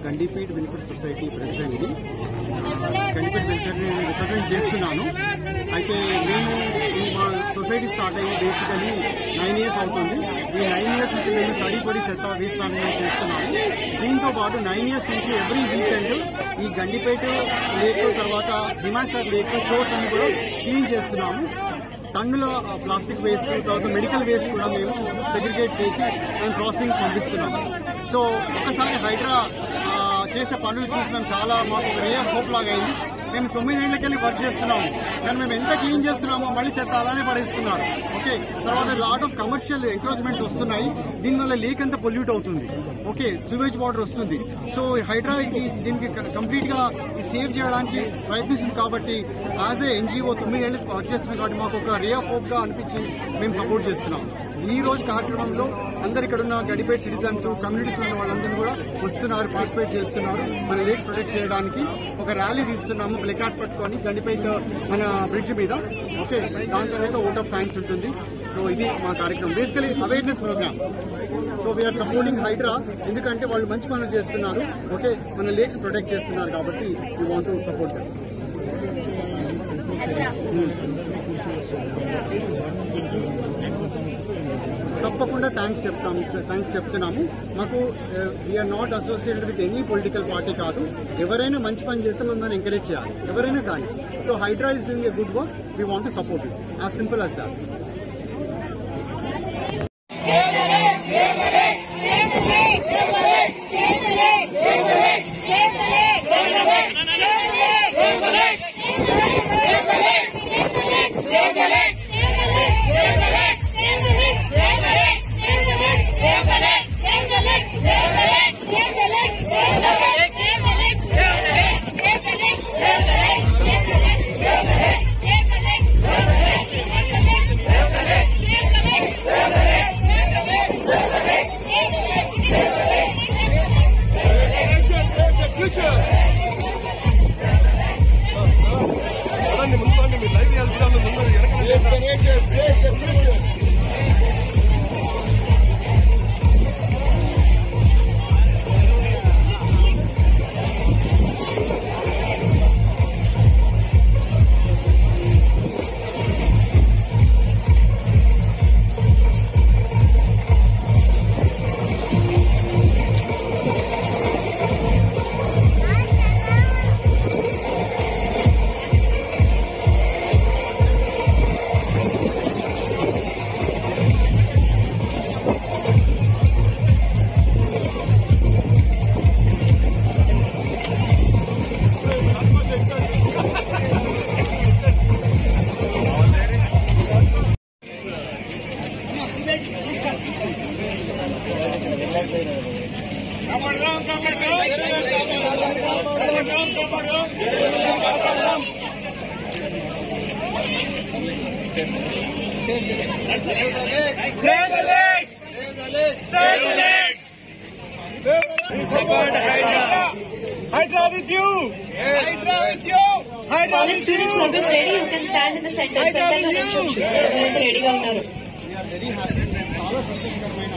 Gandipet welfare society president ని Gandipet welfare ని represent చేస్తున్నాను అయితే మేము ఈ మా సొసైటీ స్టార్ట్ అయ్యి బేసికలీ నైన్ ఇయర్స్ అవుతుంది ఈ నైన్ ఇయర్స్ నుంచి మేము తడిపడి చెత్త వేస్తాను మేము చేస్తున్నాము దీంతో పాటు నైన్ ఇయర్స్ నుంచి ఎవ్రీ వీకెండ్ ఈ గండిపేట లేక్ తర్వాత హిమాచల్ లేక్ షోర్స్ అన్ని కూడా క్లీన్ చేస్తున్నాము టన్నుల ప్లాస్టిక్ వేస్ట్ తర్వాత మెడికల్ వేస్ట్ కూడా మేము సెగ్రిగేట్ చేసి మేము ప్రాసెసింగ్ పంపిస్తున్నాము సో ఒకసారి హైడ్రా ఆ, చేసే పనులు చూసి మేము చాలా మాకు ఒక రియల్ హోప్ లాగా అయింది మేము తొమ్మిదేళ్లకెళ్ళి వర్క్ చేస్తున్నాము కానీ మేము ఎంత క్లీన్ చేస్తున్నామో మళ్ళీ చెత్త అలానే పడేస్తున్నారు ఓకే తర్వాత లాట్ ఆఫ్ కమర్షియల్ ఎంక్రోచ్మెంట్స్ వస్తున్నాయి దీనివల్ల లేక్ అంతా పొల్యూట్ అవుతుంది ఓకే సూవేజ్ వాటర్ వస్తుంది సో హైడ్రా ఇది దీనికి కంప్లీట్ గా ఈ సేవ్ చేయడానికి ప్రయత్నిస్తుంది కాబట్టి యాజ్ ఏ ఎన్జిఓ తొమ్మిది ఏళ్ళు వర్క్ చేస్తుంది కాబట్టి మాకు ఒక రే ఆఫ్ హోప్ గా అనిపించి మేము సపోర్ట్ చేస్తున్నాం ఈ రోజు కార్యక్రమంలో అందరు ఇక్కడ ఉన్న గడిపేట్ సిటిజన్స్ కమ్యూనిటీస్ ఉన్న వాళ్ళందరూ కూడా వస్తున్నారు పార్టిసిపేట్ చేస్తున్నారు మన లేక్స్ ప్రొటెక్ట్ చేయడానికి ఒక ర్యాలీ తీస్తున్నాము ప్లెకార్డ్స్ పట్టుకొని గండిపేట మన బ్రిడ్జ్ మీద ఓకే దాని తర్వాత ఓట్ ఆఫ్ థ్యాంక్స్ ఉంటుంది సో ఇది మా కార్యక్రమం basically awareness program so we are supporting Hydra ఎందుకంటే వాళ్ళు మంచి పనులు చేస్తున్నారు ఓకే మన లేక్స్ ప్రొటెక్ట్ చేస్తున్నారు కాబట్టి వీ వాంట్ టు సపోర్ట్ తప్పకుండా థ్యాంక్స్ చెప్తాం థ్యాంక్స్ చెప్తున్నాము మాకు we are not associated with any political party కాదు ఎవరైనా మంచి పని చేస్తే మనం దాన్ని ఎంకరేజ్ చేయాలి ఎవరైనా కానీ so Hydra is doing a good work we want to support it as simple as that Save the legs! Save the legs! Save the legs! Support Hydra! Hydra with you! Hydra with you! Hydra college with students you! Notice ready you can stand in the center center లో నిల్చోవచ్చు ఎవరైతే రెడీగా ఉన్నారు very happy చాలా సంతోషకరమైన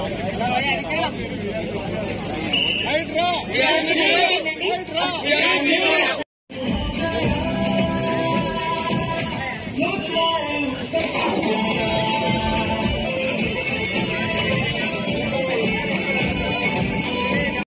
Hydra! కొంచెం ముందుకు వెళ్ళండి.